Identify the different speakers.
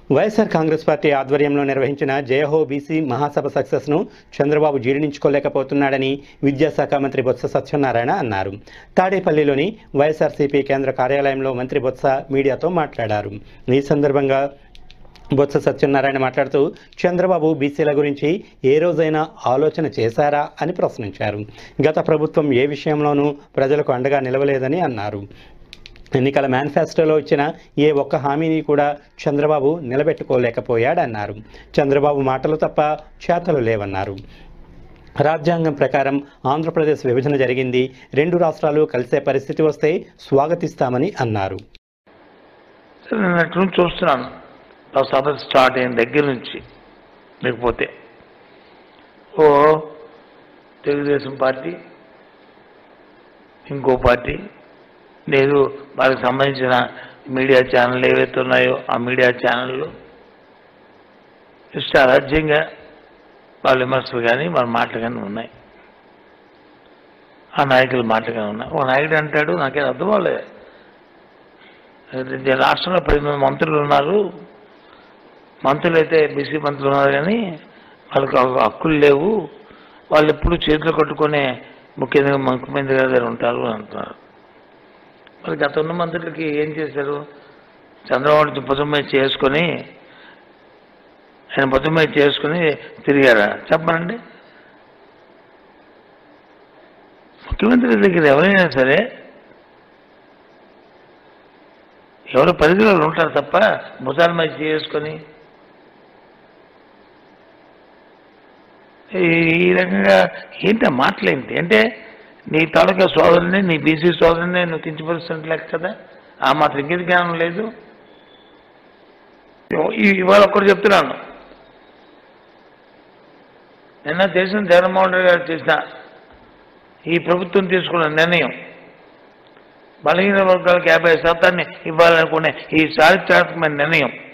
Speaker 1: YSR Congress party ఆధ్వర్యంలో నిర్వహించిన జయహో BC మహాసభ సక్సెస్ను చంద్రబాబు జీర్ణించుకోలేకపోతున్నాడని విద్యాశాఖ మంత్రి బొత్స సత్యనారాయణ అన్నారు తాడేపల్లిలోని వైఎస్ఆర్సీపీ కేంద్ర కార్యాలయంలో మంత్రి బొత్స మీడియాతో మాట్లాడారు ఈ సందర్భంగా బొత్స సత్యనారాయణ మాట్లాడుతూ చంద్రబాబు బీసీల గురించి ఏ రోజైనా ఆలోచన చేశారా అని ప్రశ్నించారు గత ప్రభుత్వం ఏ విషయంలోనూ ప్రజలకు అండగా నిలవలేదని అన్నారు ఎన్నికల మేనిఫెస్టోలో ఇచ్చిన ఏ ఒక్క హామీని కూడా చంద్రబాబు నిలబెట్టుకోలేకపోయాడన్నారు చంద్రబాబు మాటలు తప్ప చేతలు లేవన్నారు రాజ్యాంగం ప్రకారం ఆంధ్రప్రదేశ్ విభజన జరిగింది రెండు రాష్ట్రాలు కలిసే పరిస్థితి వస్తే స్వాగతిస్తామని అన్నారు
Speaker 2: సరే నేను అటు నుంచి చూస్తున్నాను ఆ సభ స్టార్ట్ అయిన దగ్గర నుంచి లేకపోతే ఓ తెలుగుదేశం పార్టీ ఇంకో పార్టీ లేదు వాళ్ళకి సంబంధించిన మీడియా ఛానల్ ఏవైతే ఉన్నాయో ఆ మీడియా ఛానళ్ళు ఇష్టారాజ్యంగా వాళ్ళ విమర్శలు కానీ వాళ్ళ మాటలు కానీ ఉన్నాయి ఆ నాయకుల మాటలు కానీ ఉన్నాయి ఒక నాయకుడు అంటాడు నాకేం అర్థం అవ్వలేదు అయితే రాష్ట్రంలో పది మంది మంత్రులు ఉన్నారు మంత్రులు అయితే బీసీ మంత్రులు ఉన్నారు కానీ వాళ్ళకి హక్కు- హక్కులు లేవు వాళ్ళు ఎప్పుడు చేతులు కట్టుకునే ముఖ్యంగా ముఖ్యమంత్రి గారి దగ్గర ఉంటారు అని అంటున్నారు మరి గత ఉన్న మంత్రులకి ఏం చేశారు చంద్రబాబు భుజం మీద చేసుకొని ఆయన భుజం మీద చేసుకుని తిరిగారా చెప్పనండి ముఖ్యమంత్రి దగ్గర ఎవరైనా సరే ఎవరు పరిధిలో ఉంటారు తప్ప భుజాల మీద చేసుకొని ఈ- ఈ రకంగా ఏంటి ఆ మాటలేంటి అంటే నీ తాలూకా సోదరుని నీ బీసీ సోదరుని నువ్వు కించపరుస్తున్నట్టు లెక్క కదా ఆ మాత్రం ఇంకేది జ్ఞానం లేదు ఈ- ఇవాళ ఒక్కటి చెప్తున్నాను నిన్న చేసిన జగన్మోహన్ రెడ్డి గారు చేసిన ఈ ప్రభుత్వం తీసుకున్న నిర్ణయం బలహీన వర్గాలకు యాభై శాతాన్ని ఇవ్వాలనుకునే ఈ చారిత్రాత్మకమైన నిర్ణయం